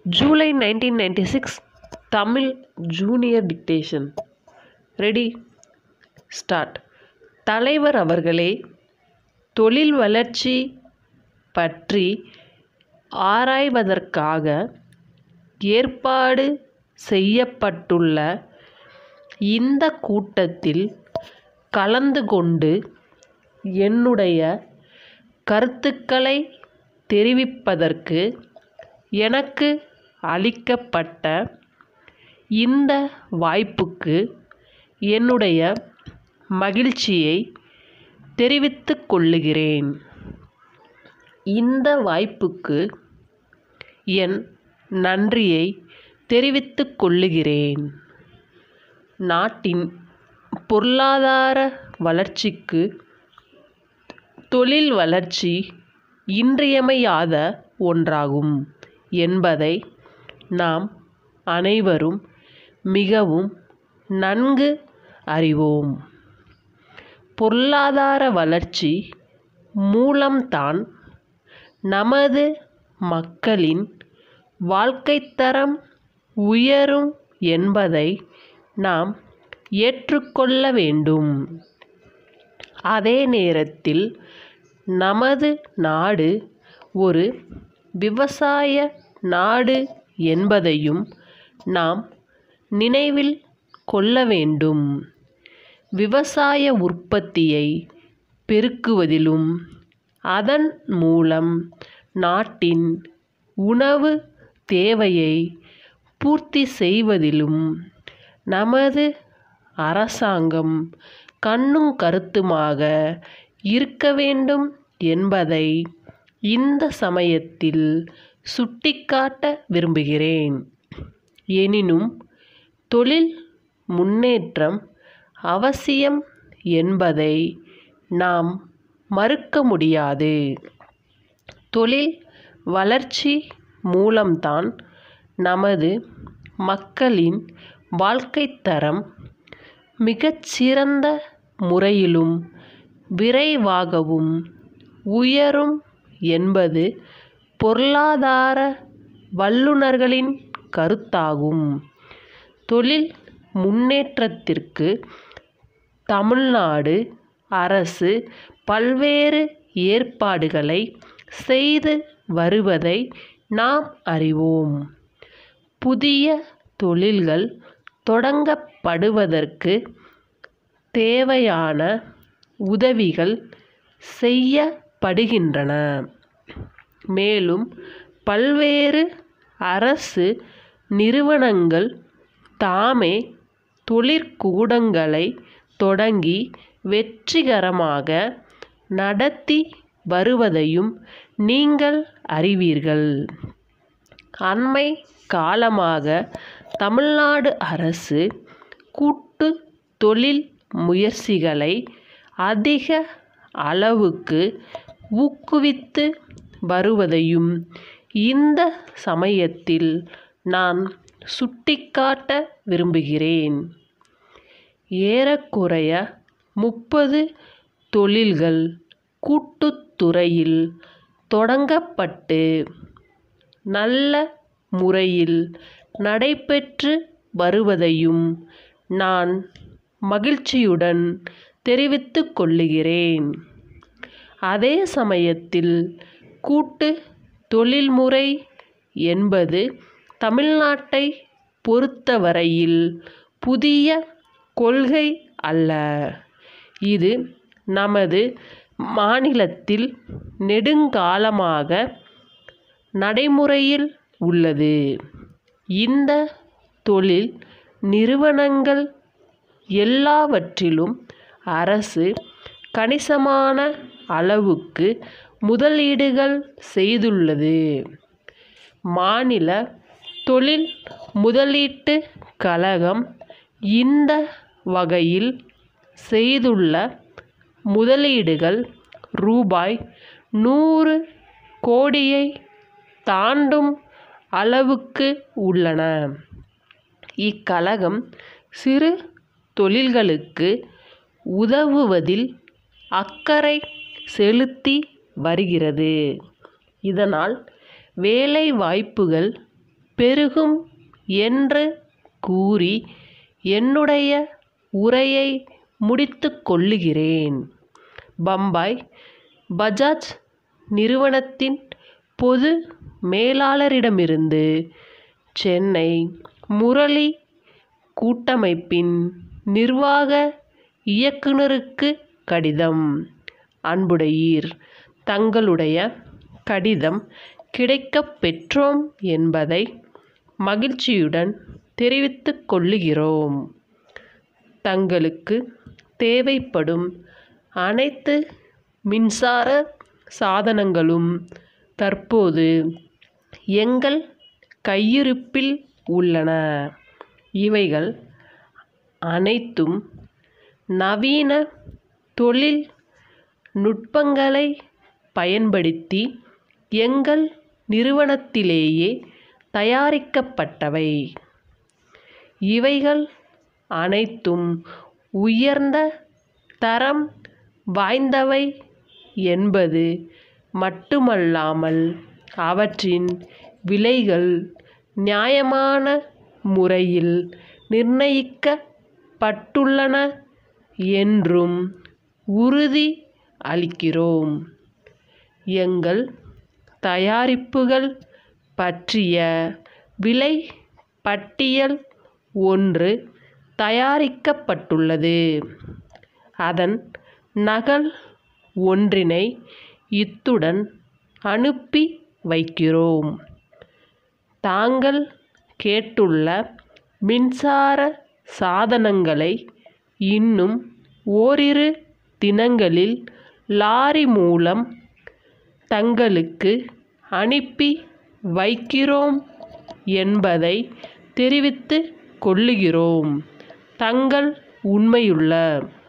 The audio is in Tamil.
July nineteen ninety six Tamil junior dictation ready start தலைவர் அவர்களே தொழில் வளர்ச்சி பற்றி ஆராய்வதற்காக ஏற்பாடு செய்யப்பட்டுள்ள இந்த கூட்டத்தில் கலந்து கொண்டு என்னுடைய கருத்துக்களை தெரிவிப்பதற்கு எனக்கு அளிக்கப்பட்ட இந்த வாய்ப்புக்கு என்னுடைய மகிழ்ச்சியை தெரிவித்துக் கொள்ளுகிறேன் இந்த வாய்ப்புக்கு என் நன்றியை தெரிவித்துக் கொள்ளுகிறேன் நாட்டின் பொருளாதார வளர்ச்சிக்கு தொழில் வளர்ச்சி இன்றியமையாத ஒன்றாகும் என்பதை நாம் அனைவரும் மிகவும் நன்கு அறிவோம் பொருளாதார வளர்ச்சி மூலம்தான் நமது மக்களின் வாழ்க்கைத்தரம் உயரும் என்பதை நாம் ஏற்றுக்கொள்ள வேண்டும் அதே நேரத்தில் நமது நாடு ஒரு விவசாய நாடு என்பதையும் நாம் நினைவில் கொள்ள வேண்டும் விவசாய உற்பத்தியை பெருக்குவதிலும் அதன் மூலம் நாட்டின் உணவு தேவையை பூர்த்தி செய்வதிலும் நமது அரசாங்கம் கண்ணும் கருத்துமாக இருக்க வேண்டும் என்பதை இந்த சமயத்தில் சுட்டிக்காட்ட விரும்புகிறேன் எனினும் தொழில் முன்னேற்றம் அவசியம் என்பதை நாம் மறுக்க முடியாது தொழில் வளர்ச்சி மூலம்தான் நமது மக்களின் வாழ்க்கைத்தரம் மிகச்சிறந்த முறையிலும் விரைவாகவும் உயரும் என்பது பொருளாதார வல்லுநர்களின் கருத்தாகும் தொழில் முன்னேற்றத்திற்கு தமிழ்நாடு அரசு பல்வேறு ஏற்பாடுகளை செய்து வருவதை நாம் அறிவோம் புதிய தொழில்கள் தொடங்கப்படுவதற்கு தேவையான உதவிகள் செய்யப்படுகின்றன மேலும் பல்வேறு அரசு நிறுவனங்கள் தாமே தொழிற்கூடங்களை தொடங்கி வெற்றிகரமாக நடத்தி வருவதையும் நீங்கள் அறிவீர்கள் அண்மை காலமாக தமிழ்நாடு அரசு கூட்டு தொழில் முயற்சிகளை அதிக அளவுக்கு ஊக்குவித்து வருவதையும் இந்த சமயத்தில் நான் சுட்டிக்காட்ட விரும்புகிறேன் ஏறக்குறைய முப்பது தொழில்கள் கூட்டுத்துறையில் தொடங்கப்பட்டு நல்ல முறையில் நடைபெற்று வருவதையும் நான் மகிழ்ச்சியுடன் தெரிவித்துக் கொள்ளுகிறேன் அதே சமயத்தில் கூட்டு தொழில்முறை என்பது தமிழ்நாட்டை பொறுத்தவரையில் புதிய கொள்கை அல்ல இது நமது மாநிலத்தில் நெடுங்காலமாக நடைமுறையில் உள்ளது இந்த தொழில் நிறுவனங்கள் எல்லாவற்றிலும் அரசு கணிசமான அளவுக்கு முதலீடுகள் செய்துள்ளது மாநில தொழில் முதலீட்டு கழகம் இந்த வகையில் செய்துள்ள முதலீடுகள் ரூபாய் நூறு கோடியை தாண்டும் அளவுக்கு உள்ளன இக்கழகம் சிறு தொழில்களுக்கு உதவுவதில் அக்கறை செலுத்தி வருகிறது இதனால் வேலை வாய்ப்புகள் பெருகும் என்று கூறி என்னுடைய உரையை முடித்துக் கொள்ளுகிறேன் பம்பாய் பஜாஜ் நிறுவனத்தின் பொது மேலாளரிடமிருந்து சென்னை முரளி கூட்டமைப்பின் நிர்வாக இயக்குனருக்கு கடிதம் அன்புடையீர் தங்களுடைய கடிதம் கிடைக்கப் பெற்றோம் என்பதை மகிழ்ச்சியுடன் தெரிவித்துக் கொள்ளுகிறோம் தங்களுக்கு தேவைப்படும் அனைத்து மின்சார சாதனங்களும் தற்போது எங்கள் கையிருப்பில் உள்ளன இவைகள் அனைத்தும் நவீன தொழில் நுட்பங்களை பயன்படுத்தி எங்கள் நிறுவனத்திலேயே தயாரிக்கப்பட்டவை இவைகள் அனைத்தும் உயர்ந்த தரம் வாய்ந்தவை என்பது மட்டுமல்லாமல் அவற்றின் விலைகள் நியாயமான முறையில் நிர்ணயிக்கப்பட்டுள்ளன என்றும் உறுதி அளிக்கிறோம் எங்கள் தயாரிப்புகள் பற்றிய விலை பட்டியல் ஒன்று தயாரிக்கப்பட்டுள்ளது அதன் நகல் ஒன்றினை இத்துடன் அனுப்பி வைக்கிறோம் தாங்கள் கேட்டுள்ள மின்சார சாதனங்களை இன்னும் ஓரிரு தினங்களில் லாரி மூலம் தங்களுக்கு அனுப்பி வைக்கிறோம் என்பதை தெரிவித்துக் கொள்ளுகிறோம் தங்கள் உண்மையுள்ள